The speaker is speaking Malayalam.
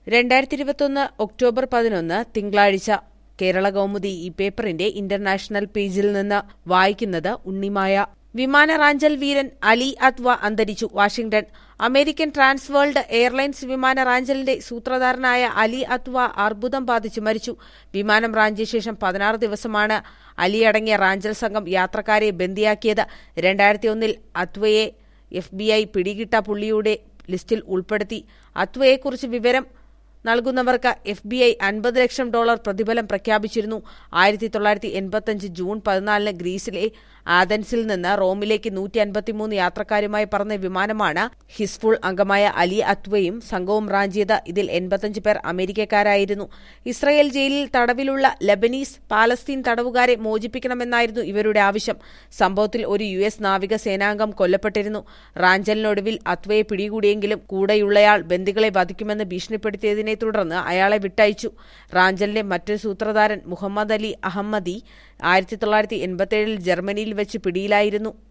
രണ്ടായിരത്തി ഇരുപത്തൊന്ന് ഒക്ടോബർ പതിനൊന്ന് തിങ്കളാഴ്ച കേരള കൗമുദി ഈ പേപ്പറിന്റെ ഇന്റർനാഷണൽ പേജിൽ നിന്ന് വായിക്കുന്നത് ഉണ്ണിമായ വിമാന റാഞ്ചൽ വീരൻ അലി അത്വ അന്തരിച്ചു Washington American Trans World Airlines വിമാന റാഞ്ചലിന്റെ സൂത്രധാരനായ അലി അത്വ അർബുദം ബാധിച്ചു മരിച്ചു വിമാനം റാഞ്ചിയ ശേഷം പതിനാറ് ദിവസമാണ് അലി അടങ്ങിയ റാഞ്ചൽ സംഘം യാത്രക്കാരെ ബന്ദിയാക്കിയത് രണ്ടായിരത്തി ഒന്നിൽ അത്വയെ എഫ് ബി ഐ പിടികിട്ട പുള്ളിയുടെ ലിസ്റ്റിൽ ഉൾപ്പെടുത്തി അത്വയെക്കുറിച്ച് വിവരം നൽകുന്നവർക്ക് എഫ് ബി ഐ അൻപത് ലക്ഷം ഡോളർ പ്രതിഫലം പ്രഖ്യാപിച്ചിരുന്നു ആയിരത്തി തൊള്ളായിരത്തി എൺപത്തഞ്ച് ജൂൺ പതിനാലിന് ഗ്രീസിലെ ആഥൻസിൽ നിന്ന് റോമിലേക്ക് നൂറ്റി അൻപത്തിമൂന്ന് യാത്രക്കാരുമായി പറന്ന വിമാനമാണ് ഹിസ്ഫുൾ അംഗമായ അലി അത്വയും സംഘവും റാഞ്ചിയത് ഇതിൽ എൺപത്തഞ്ച് പേർ അമേരിക്കക്കാരായിരുന്നു ഇസ്രയേൽ ജയിലിൽ തടവിലുള്ള ലബനീസ് പാലസ്തീൻ തടവുകാരെ മോചിപ്പിക്കണമെന്നായിരുന്നു ഇവരുടെ ആവശ്യം സംഭവത്തിൽ ഒരു യു എസ് നാവിക സേനാംഗം കൊല്ലപ്പെട്ടിരുന്നു റാഞ്ചലിനൊടുവിൽ അത്വയെ പിടികൂടിയെങ്കിലും കൂടെയുള്ളയാൾ ബന്ദികളെ വധിക്കുമെന്ന് ഭീഷണിപ്പെടുത്തിയതിനെ തുടർന്ന് അയാളെ വിട്ടയച്ചു റാഞ്ചലിന്റെ മറ്റൊരു സൂത്രധാരൻ മുഹമ്മദ് അലി അഹമ്മദി ആയിരത്തി തൊള്ളായിരത്തി എൺപത്തിയേഴിൽ ജർമ്മനിയിൽ വെച്ച് പിടിയിലായിരുന്നു